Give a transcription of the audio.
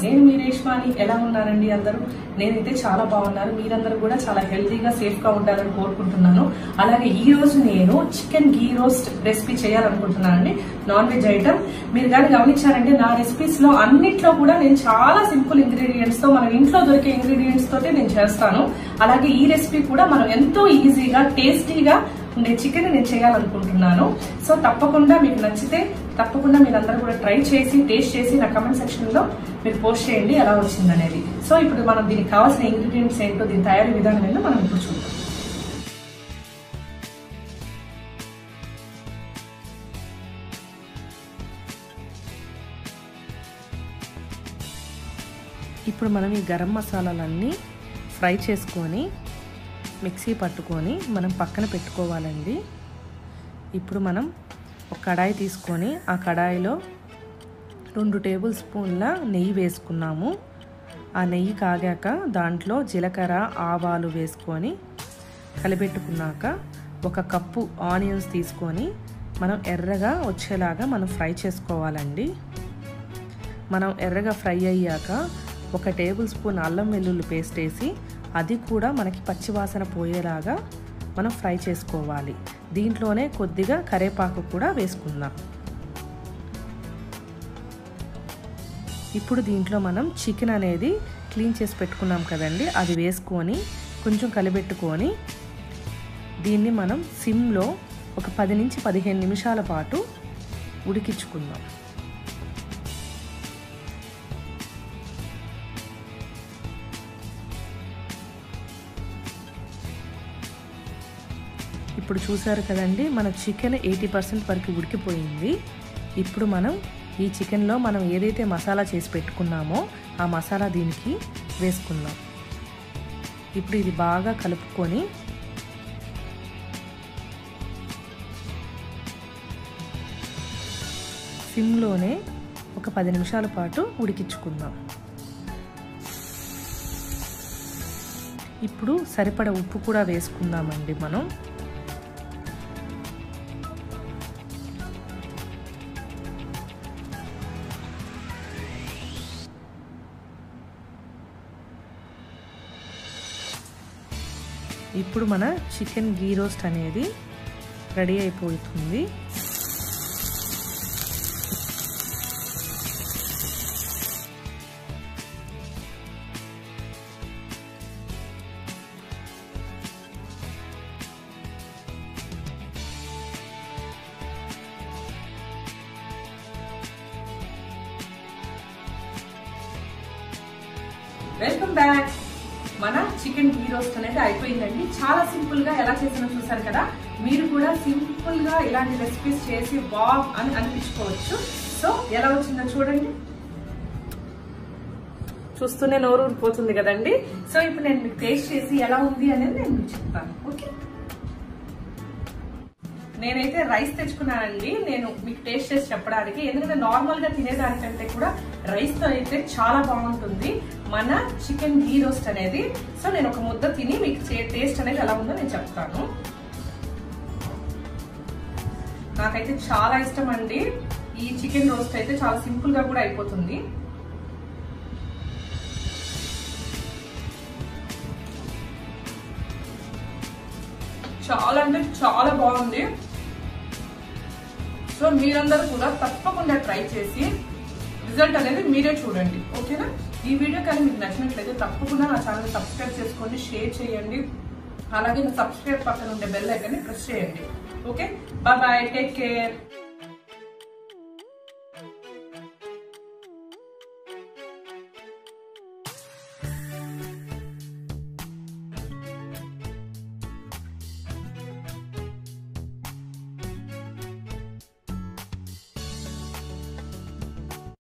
నేను మీ రేష్మాని ఎలా ఉన్నారండి అందరూ నేనైతే చాలా బాగున్నాను మీరందరూ కూడా చాలా హెల్తీగా సేఫ్ గా ఉంటారని కోరుకుంటున్నాను అలాగే ఈ రోజు నేను చికెన్ గీ రోస్ట్ రెసిపీ చేయాలనుకుంటున్నానండి నాన్ వెజ్ ఐటమ్ మీరు కానీ గమనించారంటే నా రెసిపీస్ లో అన్నిట్లో కూడా నేను చాలా సింపుల్ ఇంగ్రీడియంట్స్ తో మన ఇంట్లో దొరికే ఇంగ్రీడియంట్స్ తోటే నేను చేస్తాను అలాగే ఈ రెసిపీ కూడా మనం ఎంతో ఈజీగా టేస్టీగా ఉండే చికెన్ నేను చేయాలనుకుంటున్నాను సో తప్పకుండా మీకు నచ్చితే తప్పకుండా మీరందరూ కూడా ట్రై చేసి టేస్ట్ చేసి నా కమెంట్ సెక్షన్ లో మీరు పోస్ట్ చేయండి ఎలా వచ్చింది అనేది సో ఇప్పుడు మనం దీనికి కావాల్సిన ఇంగ్రీడియంట్స్ ఏంటో దీని తయారీ విధానం ఏంటో మనం ఇప్పుడు చూద్దాం ఇప్పుడు మనం ఈ గరం మసాలాలన్నీ ఫ్రై చేసుకొని మిక్సీ పట్టుకొని మనం పక్కన పెట్టుకోవాలండి ఇప్పుడు మనం ఒక కడాయి తీసుకొని ఆ కడాయిలో రెండు టేబుల్ స్పూన్ల నెయ్యి వేసుకున్నాము ఆ నెయ్యి కాగాక దాంట్లో జీలకర్ర ఆవాలు వేసుకొని కలిపెట్టుకున్నాక ఒక కప్పు ఆనియన్స్ తీసుకొని మనం ఎర్రగా వచ్చేలాగా మనం ఫ్రై చేసుకోవాలండి మనం ఎర్రగా ఫ్రై అయ్యాక ఒక టేబుల్ స్పూన్ అల్లం వెల్లుల్లి పేస్ట్ వేసి అది కూడా మనకి పచ్చివాసన పోయేలాగా మనం ఫ్రై చేసుకోవాలి దీంట్లోనే కొద్దిగా కరేపాకు కూడా వేసుకుందాం ఇప్పుడు దీంట్లో మనం చికెన్ అనేది క్లీన్ చేసి పెట్టుకున్నాం కదండి అది వేసుకొని కొంచెం కలిపెట్టుకొని దీన్ని మనం సిమ్లో ఒక పది నుంచి పదిహేను నిమిషాల పాటు ఉడికించుకుందాం ఇప్పుడు చూసారు కదండి మన చికెన్ ఎయిటీ పర్సెంట్ వరకు ఉడికిపోయింది ఇప్పుడు మనం ఈ చికెన్లో మనం ఏదైతే మసాలా చేసి పెట్టుకున్నామో ఆ మసాలా దీనికి వేసుకుందాం ఇప్పుడు ఇది బాగా కలుపుకొని సిమ్లోనే ఒక పది నిమిషాల పాటు ఉడికించుకుందాం ఇప్పుడు సరిపడ ఉప్పు కూడా వేసుకుందామండి మనం ఇప్పుడు మన చికెన్ గీ రోస్ట్ అనేది రెడీ అయిపోతుంది వెల్కమ్ బ్యాక్ మన చికెన్ గీ రోస్ట్ అనేది అయిపోయిందండి చాలా సింపుల్ గా ఎలా చేసినా చూసారు కదా మీరు కూడా సింపుల్ గా ఇలాంటి రెసిపీస్ చేసి బాగ్ అని అనిపించుకోవచ్చు సో ఎలా వచ్చిందో చూడండి చూస్తూనే నోరు ఊరిపోతుంది కదండి సో ఇప్పుడు నేను మీకు టేస్ట్ చేసి ఎలా ఉంది అనేది నేను మీకు చెప్తాను ఓకే నేనైతే రైస్ తెచ్చుకున్నానండి నేను మీకు టేస్ట్ చేసి చెప్పడానికి ఎందుకంటే నార్మల్ గా తినేదానికంటే కూడా రైస్ తో అయితే చాలా బాగుంటుంది మన చికెన్ గీ రోస్ట్ అనేది సో నేను ఒక ముద్ద తిని మీకు టేస్ట్ అనేది ఎలా ఉందో నేను చెప్తాను నాకైతే చాలా ఇష్టం అండి ఈ చికెన్ రోస్ట్ అయితే చాలా సింపుల్ గా కూడా అయిపోతుంది చాలా అంటే చాలా బాగుంది సో మీరందరూ కూడా తప్పకుండా ట్రై చేసి రిజల్ట్ అనేది మీరే చూడండి ఓకేనా ఈ వీడియో కానీ మీకు నచ్చినట్లయితే తప్పకుండా నా ఛానల్ సబ్స్క్రైబ్ చేసుకోండి షేర్ చేయండి అలాగే సబ్స్క్రైబ్ పక్కన ఉండే బెల్ ఐకాన్ని ప్రెస్ చేయండి okay bye bye take care